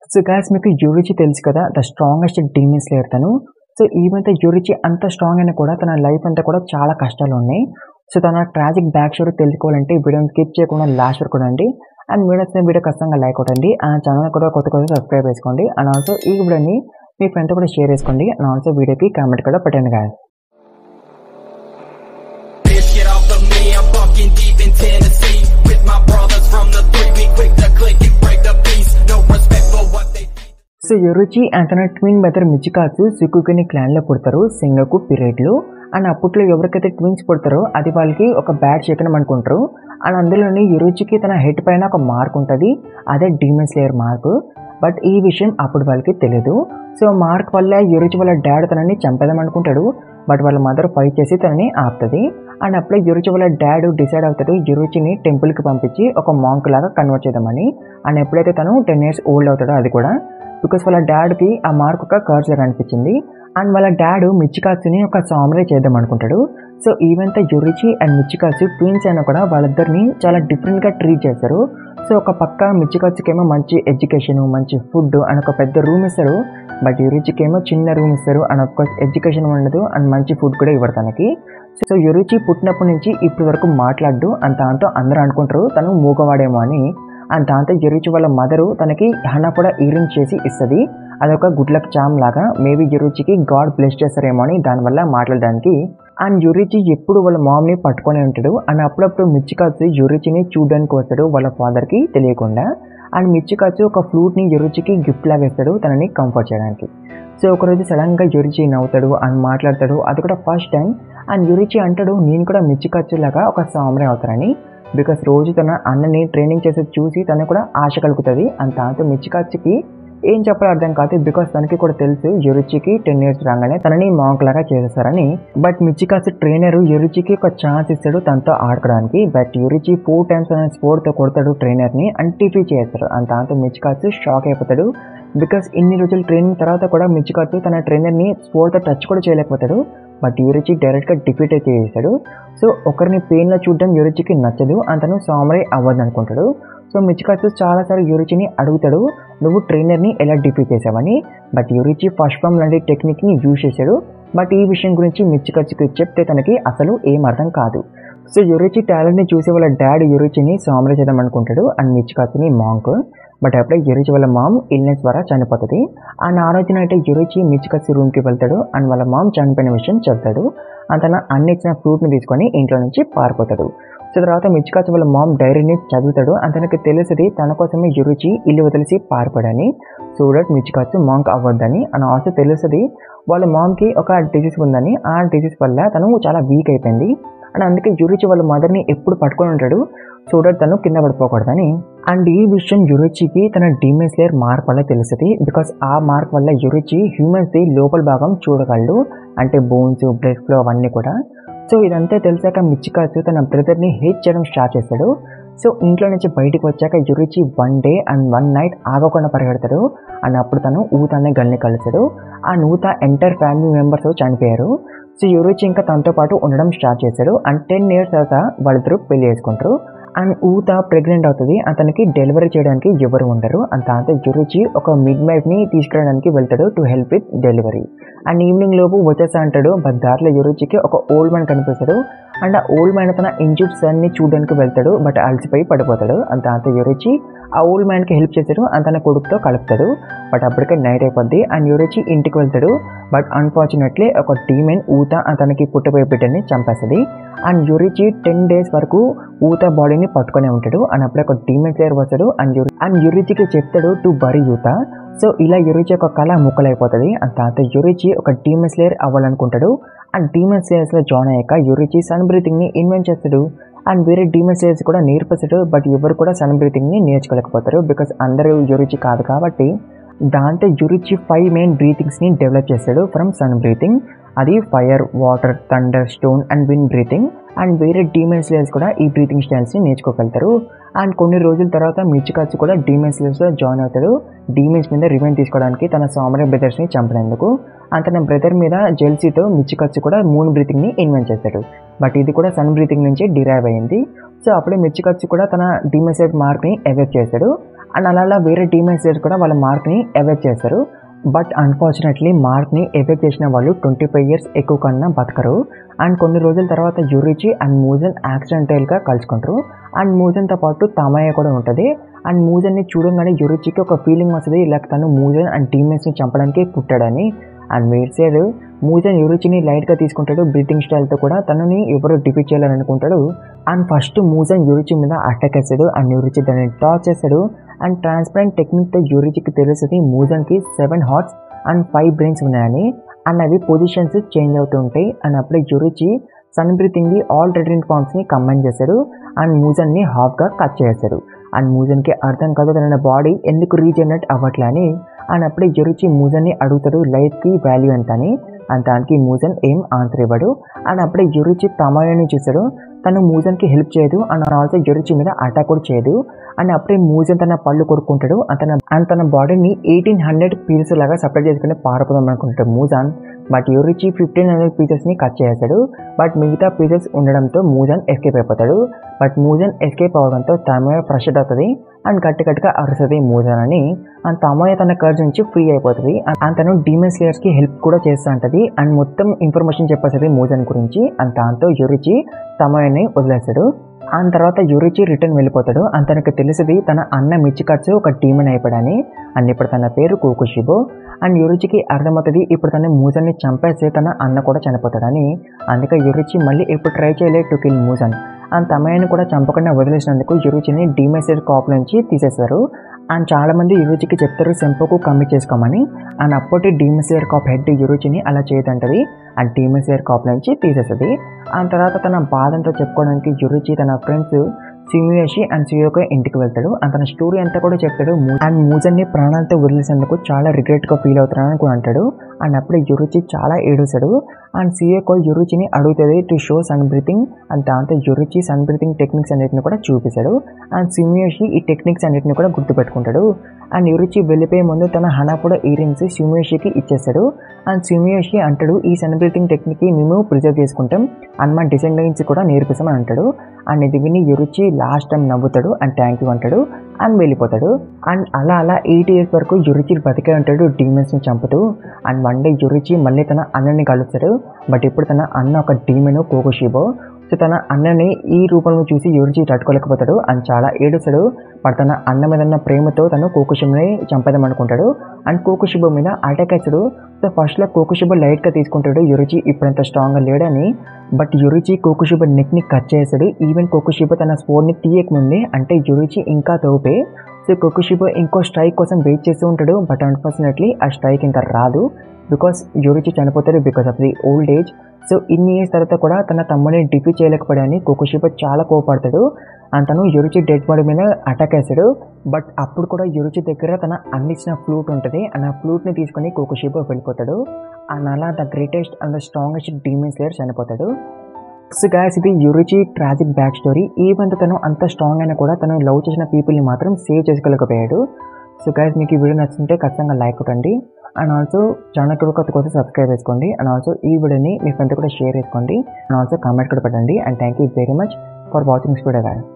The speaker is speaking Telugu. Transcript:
సో గాయస్ మీకు యూరిచి తెలుసు కదా ద స్ట్రాంగెస్ట్ డీమన్ స్లేయర్ తను సో ఈవెన్ యూరిచి అంత స్ట్రాంగ్ అయినా కూడా తన లైఫ్ అంతా కూడా చాలా కష్టాలు ఉన్నాయి సో తన ట్రాజిక్ బ్యాక్ స్టోరీ తెలుసుకోవాలంటే ఈ వీడియోని స్కిప్ చేయకుండా లాస్ట్ వరకు చూడండి అండ్ వీడియో వచ్చిన వీడియో ఖచ్చితంగా లైక్ కొట్టండి అండ్ ఛానల్ కూడా కొత్త కొత్త సబ్స్క్రైబ్ చేసుకోండి అండ్ ఆల్సో ఈ వీడియోని మీ ఫ్రెండ్తో కూడా షేర్ చేసుకోండి అండ్ ఆల్సో వీడియోకి కామెంట్ కూడా పెట్టండి guys Bitch, get off of me, I'm bunking deep in Tennessee With my brothers from the three, we quick to click and break the peace No respect for what they so Yoriichi and తన ట్విన్ బ్రదర్ మిచికాసు సికుకిని క్లాన్లో పుడతారు సింగకు పీరియడ్లో అండ్ అప్పట్లో ఎవరికైతే ట్విన్స్ పుడతారో అది వాళ్ళకి ఒక బ్యాడ్ శకనం అనుకుంటారు అండ్ అందులోని యురుచికి తన హెడ్ పైన ఒక మార్క్ ఉంటుంది అదే డీమన్ స్లేయర్ మార్క్ బట్ ఈ విషయం అప్పుడు వాళ్ళకి తెలియదు సో మార్క్ వల్ల యురుచి వాళ్ళ డాడ్ తనని చంపేదాం అనుకుంటాడు బట్ వాళ్ళ మదర్ ఫైట్ చేసి తనని ఆపుతుంది అండ్ అప్పుడే యురుచి వాళ్ళ డాడ్ డిసైడ్ అవుతాడు యురుచిని టెంపుల్కి పంపించి ఒక మాంక్ లాగా కన్వర్ట్ చేద్దామని అండ్ ఎప్పుడైతే తను టెన్ ఇయర్స్ ఓల్డ్ అవుతాడో అది కూడా బికాస్ వాళ్ళ డాడ్కి ఆ మార్క్ ఒక కర్స్ లాగా అనిపించింది అండ్ వాళ్ళ డాడ్ మిచ్చికాసుని ఒక సామరే చేద్దాం అనుకుంటాడు so even Yoriichi and Michikatsu twins అయినా కూడా వాళ్ళిద్దరిని చాలా డిఫరెంట్గా ట్రీట్ చేస్తారు సో ఒక పక్క మిచ్చికాసుకి ఏమో మంచి ఎడ్యుకేషన్ మంచి ఫుడ్ అండ్ ఒక పెద్ద రూమ్ ఇస్తారు బట్ యురిచికి ఏమో చిన్న రూమ్ ఇస్తారు అండ్ ఒక ఎడ్యుకేషన్ ఉండదు అండ్ మంచి ఫుడ్ కూడా ఇవ్వరు తనకి సో యురుచి పుట్టినప్పటి నుంచి ఇప్పటి వరకు మాట్లాడు అండ్ దాంతో అందరూ అనుకుంటారు తను మూగవాడేమో అని అండ్ దాంతో యురుచి వాళ్ళ మదరు తనకి హనా కూడా ఈరింగ్ చేసి ఇస్తుంది అదొక గుడ్ లక్ చామ్ లాగా మేబీ యురుచికి గాడ్ బ్లెస్ చేస్తారేమో అని దానివల్ల మాట్లాడడానికి అండ్ యురిచి ఎప్పుడు వాళ్ళ మామ్ని పట్టుకొని ఉంటాడు అండ్ అప్పుడప్పుడు మిచ్చికాసు యురిచిని చూడడానికి వస్తాడు వాళ్ళ ఫాదర్కి తెలియకుండా అండ్ మిచ్చికాసు ఒక ఫ్లూట్ని యురిచికి గిఫ్ట్ లాగా ఇస్తాడు తనని కంఫర్ట్ చేయడానికి సో ఒకరోజు సడన్గా యురిచి నవ్వుతాడు అండ్ మాట్లాడతాడు అది కూడా ఫస్ట్ టైం అండ్ యురిచి అంటాడు నేను కూడా మిచ్చికాచు లాగా ఒక సామరే అవుతానని బికాస్ రోజు తన అన్నని ట్రైనింగ్ చేసి చూసి తనకు కూడా ఆశ కలుగుతుంది అండ్ దాంతో మిచ్చికాచుకి ఏం చెప్పాలో అర్థం కాదు బికాస్ తనకి కూడా తెలుసు యురుచికి టెన్ ఇయర్స్ రాగానే తనని మాంక్ లాగా చేసేస్తారని బట్ మిచ్చికాసు ట్రైనర్ యురుచికి ఒక ఛాన్స్ ఇస్తాడు తనతో ఆడుకోవడానికి బట్ యురుచి ఫోర్ టైమ్స్ తన స్పోర్ట్తో కొడతాడు ట్రైనర్ని అండ్ టిఫీ చేస్తాడు అండ్ దాంతో మిచ్చికాసు షాక్ అయిపోతాడు బికాస్ ఇన్ని రోజులు ట్రైనింగ్ తర్వాత కూడా మిచ్చికాసు తన ట్రైనర్ని స్పోర్ట్తో టచ్ కూడా చేయలేకపోతాడు బట్ యూరిచి డైరెక్ట్గా డిఫీట్ అయితే చేశాడు సో ఒకరిని పెయిన్లో చూడడం యూరిచికి నచ్చదు అతను సామరే అవ్వదు అనుకుంటాడు సో మిచికాసు చాలాసార్లు యూరిచిని అడుగుతాడు నువ్వు ట్రైనర్ని ఎలా డిఫీట్ చేసావని బట్ యూరిచి ఫస్ట్ ఫామ్ లాంటి టెక్నిక్ని యూజ్ చేశాడు బట్ ఈ విషయం గురించి మిచ్చికచ్చుకి చెప్తే తనకి అసలు ఏం అర్థం కాదు సో యురిచి టాలెంట్ని చూసి వాళ్ళ డాడ్ యురిచిని సామరే చేద్దాం అనుకుంటాడు అండ్ మిచ్చికాసుని మాంక్ బట్ అప్పుడే యురిచి వాళ్ళ మామ్ ఇల్నెస్ ద్వారా చనిపోతుంది అండ్ ఆ రోజున అయితే యురిచి మిచ్చికసి రూమ్కి వెళ్తాడు అండ్ వాళ్ళ మామ్ చనిపోయిన విషయం చెప్తాడు అండ్ తన అన్ని ఇచ్చిన ఫ్రూట్ని తీసుకొని ఇంట్లో నుంచి పారిపోతాడు సో తర్వాత మిచ్చికాచి వాళ్ళ మామ్ డైరీని చదువుతాడు అండ్ తనకి తెలుస్తుంది తన కోసమే యురిచి ఇల్లు వదిలేసి పారిపోడని సో దట్ మిచ్చికాచు మాంక్ అవ్వద్దని అని ఆల్సో తెలుస్తుంది వాళ్ళ మామ్కి ఒక డిసీజ్ ఉందని ఆ డిసీజ్ వల్ల తను చాలా వీక్ అయిపోయింది అండ్ అందుకే యురిచి వాళ్ళ మదర్ని ఎప్పుడు పట్టుకొని ఉంటాడు సో దట్ తను కింద పడిపోకూడదని అండ్ ఈ విషయం యురిచికి తన డీమెన్స్ లేయర్ మార్క్ వల్ల తెలుస్తుంది బికాస్ ఆ మార్క్ వల్ల యురిచి హ్యూమన్స్ది లోపల భాగం చూడగలడు అంటే బోన్స్ బ్లడ్ ఫ్లో అవన్నీ కూడా సో ఇదంతా తెలిసాక మిచ్చికాసు తన బ్రదర్ని హేట్ చేయడం స్టార్ట్ చేస్తాడు సో ఇంట్లో నుంచి బయటికి వచ్చాక Yoriichi one day and one night ఆగకుండా పరిగెడతాడు అండ్ అప్పుడు తను ఊత అనే గల్ని కలుస్తాడు ఆ నూత ఎంటైర్ ఫ్యామిలీ మెంబర్స్ చనిపోయారు సో యురిచి ఇంకా తనతో పాటు ఉండడం స్టార్ట్ చేశాడు అండ్ టెన్ ఇయర్స్ తర్వాత వాళ్ళిద్దరూ పెళ్లి చేసుకుంటారు అండ్ ఊత ప్రెగ్నెంట్ అవుతుంది అతనికి డెలివరీ చేయడానికి ఎవరు ఉండరు అండ్ దాంతో యురిచి ఒక మిడ్ ని తీసుకురావడానికి వెళ్తాడు to help with delivery and evening లోపు వచ్చేసా అంటాడు బట్ దారిలో యురిచికి ఒక ఓల్డ్ మ్యాన్ కనిపిస్తాడు అండ్ ఆ ఓల్డ్ మ్యాన్ తన ఇంజూర్డ్ సన్ని చూడడానికి వెళ్తాడు బట్ అలసిపోయి పడిపోతాడు అండ్ దాంతో యురిచి ఆ ఓల్డ్ మ్యాన్కి హెల్ప్ చేశాడు అండ్ తన కొడుకుతో కలుపుతాడు బట్ అప్పటికే నైట్ అయిపోద్ది అండ్ యురిచి ఇంటికి వెళ్తాడు బట్ అన్ఫార్చునేట్లీ ఒక టీమెన్ ఊత తనకి పుట్టబోయే బిడ్డని చంపేస్తుంది అండ్ యురిచి టెన్ డేస్ వరకు ఊత బాడీని పట్టుకొని ఉంటాడు అండ్ అప్పుడే ఒక డీమెన్ ప్లేయర్ వస్తాడు అండ్ యురి అండ్ యురిచికి చెప్తాడు టు బరీ యూత సో ఇలా యురిచి ఒక కళ ముక్కలైపోతుంది అండ్ తర్వాత యురిచి ఒక డీమెన్ స్లేయర్ అవ్వాలనుకుంటాడు అండ్ డీమెన్ స్లేయర్స్లో జాయిన్ అయ్యాక యురిచి సన్ బ్రీతింగ్ని ఇన్వెంట్ చేస్తాడు అండ్ వేరే డీమెన్ స్లేయర్స్ కూడా నేర్పిస్తాడు బట్ ఎవరు కూడా సన్ బ్రీతింగ్ని నేర్చుకోలేకపోతారు బికాస్ అందరూ యురిచి కాదు కాబట్టి దాంతో యురిచి ఫైవ్ మెయిన్ బ్రీతింగ్స్ని డెవలప్ చేస్తాడు ఫ్రమ్ సన్ బ్రీతింగ్ అది fire water thunder stone and wind breathing and వేరే డీమెన్ స్లేయర్స్ కూడా ఈ బ్రీతింగ్ స్టైల్స్ని నేర్చుకోగలుగుతారు అండ్ కొన్ని రోజుల తర్వాత మిచ్చికాచి కూడా డీమెన్ స్లేయర్స్లో జాయిన్ అవుతాడు డీమెన్స్ మీద రివెంజ్ తీసుకోవడానికి తన సామరే బ్రదర్స్ని చంపినందుకు అండ్ తన బ్రదర్ మీద జెల్సీతో మిచ్చికచ్చు కూడా మూన్ బ్రీతింగ్ని ఇన్వెంట్ చేశాడు బట్ ఇది కూడా సన్ బ్రీతింగ్ నుంచి డిరైవ్ అయింది సో అప్పుడే మిచ్చికచ్చు కూడా తన డీమెసైడ్ మార్క్ని ఎవేట్ చేశాడు అండ్ అలా అలా వేరే టీమేట్స్ కూడా వాళ్ళ మార్క్ని ఎవెక్ట్ చేస్తారు బట్ అన్ఫార్చునేట్లీ మార్క్ని ఎఫెక్ట్ చేసిన వాళ్ళు ట్వంటీ ఫైవ్ ఇయర్స్ ఎక్కువ కన్నా బతకరు అండ్ కొన్ని రోజుల తర్వాత యురిచి అండ్ మూజన్ యాక్సిడెంటల్గా కలుసుకుంటారు అండ్ మూజన్తో పాటు తమయ్య కూడా ఉంటుంది అండ్ మూజన్ని చూడంగానే యురిచికి ఒక ఫీలింగ్ వస్తుంది లైక్ తను మూజన్ అండ్ టీమ్మేట్స్ని చంపడానికి పుట్టాడని అండ్ వీడి సైడ్ మూజన్ యురిచిని లైట్గా తీసుకుంటాడు బ్రీతింగ్ స్టైల్తో కూడా తనని ఎవరు డిఫీట్ చేయాలని అనుకుంటాడు అండ్ ఫస్ట్ మూజన్ యురిచి మీద అటాక్ వేస్తాడు అండ్ యురిచి దాన్ని టాచ్ చేస్తాడు అండ్ ట్రాన్స్పరెంట్ టెక్నిక్తో యూరిచికి తెలుస్తుంది మూజన్కి seven hearts and five brains ఉన్నాయని అండ్ అవి పొజిషన్స్ చేంజ్ అవుతూ ఉంటాయి అండ్ అప్పుడే యూరిచి సన్ బ్రీతింగ్ని ఆల్ రెడ్రింగ్ ఫార్మ్స్ని కంబైన్ చేస్తాడు అండ్ మూజన్ని హాఫ్గా కట్ చేస్తాడు అండ్ మూజన్కి అర్థం కాదు తన బాడీ ఎందుకు రీజనరేట్ అవ్వట్లే అని అండ్ అప్పుడే యురిచి మూజన్ని అడుగుతాడు లైఫ్కి వాల్యూ ఎంత అని అండ్ దానికి మూజన్ ఏం ఆన్సర్ ఇవ్వడు అండ్ అప్పుడే యురిచి తమాయని చూస్తాడు తను మూజన్కి హెల్ప్ చేయదు అండ్ ఆల్సో యురిచి మీద అటాక్ కూడా చేయదు అండ్ అప్పుడే మూజన్ తన పళ్ళు కొరుక్కుంటాడు అండ్ తన అండ్ తన బాడీని ఎయిటీన్ హండ్రెడ్ పీసెస్ లాగా సపరేట్ చేసుకుని పారిపోదాం అనుకుంటాడు Muzan but Yoriichi fifteen hundred పీసెస్ని కట్ చేస్తాడు బట్ మిగతా పీసెస్ ఉండడంతో మూజన్ ఎస్కేప్ అయిపోతాడు బట్ మూజన్ ఎస్కేప్ అవడంతో తమయ ఫ్రస్ట్రేట్ అవుతుంది అండ్ గట్టి గట్టిగా అరుస్తుంది మూజన్ అని అండ్ తమయ తన కర్జ్ నుంచి ఫ్రీ అయిపోతుంది అండ్ తను డీమన్ స్లేయర్స్కి హెల్ప్ కూడా చేస్తూ ఉంటుంది అండ్ మొత్తం ఇన్ఫర్మేషన్ చెప్పేస్తుంది మూజన్ గురించి అండ్ దాంతో యురిచి తమయని వదిలేస్తాడు అండ్ తర్వాత యురిచి రిటర్న్ వెళ్ళిపోతాడు అండ్ తనకు తెలిసింది తన అన్న మిచ్చికట్స్ ఒక డీమన్ అయిపోయాడని అండ్ ఇప్పుడు తన పేరు కోకుషిబో అండ్ యురిచికి అర్థమవుతుంది ఇప్పుడు తన మూజన్ని చంపేస్తే తన అన్న కూడా చనిపోతాడని అందుకే యురిచి మళ్ళీ ఎప్పుడు ట్రై చేయలేదు టు కిల్ మూజన్ అండ్ తమయని కూడా చంపకుండా వదిలేసినందుకు యురుచిని డిమెసెడ్ కాప్ నుంచి తీసేస్తారు అండ్ చాలా మంది యురుచికి చెప్తారు సెంపోకు కమ్మి చేసుకోమని అండ్ అప్పటి డీమెసియర్ కాప్ హెడ్ యురుచిని అలా చేయదంటది అండ్ డీమెసియర్ కాప్ నుంచి తీసేస్తుంది ఆ తర్వాత తన బాధంతో చెప్పుకోవడానికి యురుచి తన ఫ్రెండ్స్ సిమియోషి అండ్ సియోకో ఇంటికి వెళ్తాడు అండ్ తన స్టోరీ అంతా కూడా చెప్తాడు మూ- అండ్ మూజన్ని ప్రాణాలతో వదిలేసేందుకు చాలా రిగ్రెట్గా ఫీల్ అవుతున్నానని కూడా అంటాడు అండ్ అప్పుడే యురుచి చాలా ఏడుస్తాడు అండ్ సియోకో యురుచిని అడుగుతుంది to show sun breathing and దాంతో యురుచి సన్ బ్రీతింగ్ టెక్నిక్స్ అన్నిటిని కూడా చూపిస్తాడు అండ్ సిమియోషి ఈ టెక్నిక్స్ అన్నిటిని కూడా గుర్తుపెట్టుకుంటాడు అండ్ యురుచి వెళ్ళిపోయే ముందు తన హనాపుడ ఇయరింగ్స్ సిమియోషికి ఇచ్చేస్తాడు అండ్ సిమియోషి అంటాడు ఈ సన్ బ్రీతింగ్ టెక్నిక్ని మేము ప్రిజర్వ్ చేసుకుంటాం అండ్ మా డిసెండెన్స్ కూడా నేర్పిస్తామని అంటాడు అండ్ ఇది విని యురుచి లాస్ట్ టైం నవ్వుతాడు అండ్ థ్యాంక్ యూ అంటాడు అండ్ వెళ్ళిపోతాడు అండ్ అలా అలా ఎయిట్ ఇయర్స్ వరకు యురుచి బతికే ఉంటాడు డీమన్స్ని చంపుతూ అండ్ వన్ డే యురుచి మళ్ళీ తన అన్నని కలుస్తాడు బట్ ఇప్పుడు తన అన్న ఒక డీమెను కోకోషిబో సో తన అన్నని ఈ రూపంలో చూసి యురుచి తట్టుకోలేకపోతాడు అండ్ చాలా ఏడుస్తాడు బట్ తన అన్న మీద ఉన్న ప్రేమతో తను కోకుషిబని చంపేద్దాం అనుకుంటాడు అండ్ కోకుషిబో మీద అటాక్ అవుతాడు సో ఫస్ట్లో కోకుషిబో లైట్గా తీసుకుంటాడు యురుచి ఇప్పుడంత స్ట్రాంగ్గా లేడని బట్ యురుచి కోకుషిబో నెక్ని కట్ చేస్తాడు ఈవెన్ కోకుషిబో తన స్పోర్ట్ని తీయకముందే అంటే యురుచి ఇంకా తోపే సో కోకుషిబో ఇంకో స్ట్రైక్ కోసం వెయిట్ చేస్తూ ఉంటాడు బట్ అన్ఫార్చునేట్లీ ఆ స్ట్రైక్ ఇంకా రాదు బికాస్ యురుచి చనిపోతాడు because of the old age so ఇన్ని ఇయర్స్ తర్వాత కూడా తన తమ్ముడిని డిఫీట్ చేయలేకపోయాడని కోకుషిబో చాలా కోపడతాడు అండ్ తను యురుచి డెడ్ బాడీ మీద అటాక్ వేస్తాడు బట్ అప్పుడు కూడా యురుచి దగ్గర తన అందించిన ఫ్లూట్ ఉంటుంది అండ్ ఆ ఫ్లూట్ని తీసుకొని కోకుషిబో వెళ్ళిపోతాడు అండ్ అలా the greatest and the strongest demon slayer చనిపోతాడు సో గాయస్ ఇది Yoriichi tragic back story even తను అంత స్ట్రాంగ్ అయినా కూడా తను లవ్ చేసిన పీపుల్ని మాత్రం సేవ్ చేసుకోలేకపోయాడు సో గాయస్ మీకు ఈ వీడియో నచ్చుంటే ఖచ్చితంగా లైక్ కొట్టండి అండ్ ఆల్సో ఛానల్ కూడా కొత్త కొత్త సబ్స్క్రైబ్ చేసుకోండి అండ్ ఆల్సో ఈ వీడియోని మీ ఫ్రెండ్ కూడా షేర్ చేసుకోండి అండ్ ఆల్సో కామెంట్ కూడా పెట్టండి and thank you very much for watching this video guys